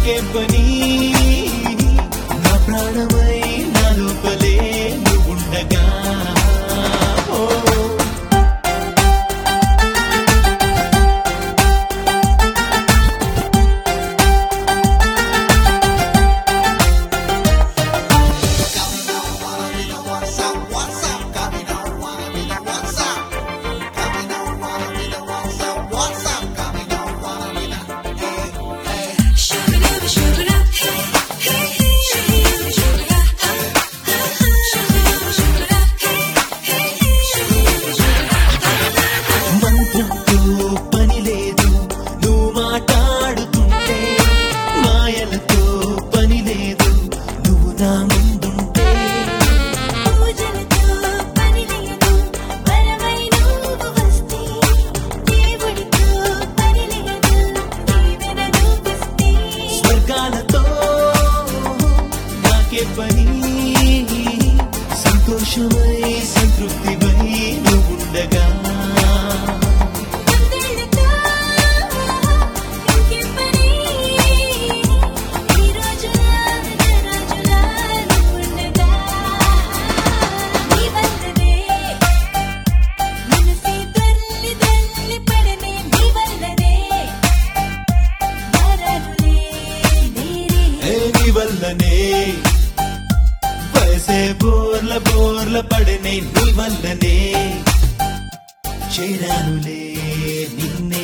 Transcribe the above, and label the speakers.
Speaker 1: నాకే పని నా ప్రాణమై నా లోపలే నువ్వుండగా ఓ
Speaker 2: Shabba-dabba, shabba-da, hey, hey, hey. Shabba-dabba, shabba-da, ah, ah, ah. Shabba-dabba, shabba-da, hey, hey, hey. Shabba-dabba, shabba-da,
Speaker 1: మంత్రంతో పని లేదు నువ్వు మాట్లాడుతుంటే మాయలతో పని లేదు నువ్వు నా ముందుంటే
Speaker 2: పూజలతో పని లేదు వరమై నువ్వు వస్తే దేవుడితో పని లేదు దీవెన నువ్విస్తే
Speaker 1: స్వర్గాలతో నాకే పని సంతోషమై సంతృప్తివై నువ్వుండగా
Speaker 2: వందేళ్లతో ఇంకే పని ఈ రోజులా రాజులా నువ్వుండగా నీ వల్లనే మనసే తల్లి తల్లి పడనే నీ వల్లనే మారానులే నేనే
Speaker 1: ఏ నీ వల్లనే వయసే బోర్ల బోర్ల పడనే నీ వల్లనే చేరానులే నిన్నే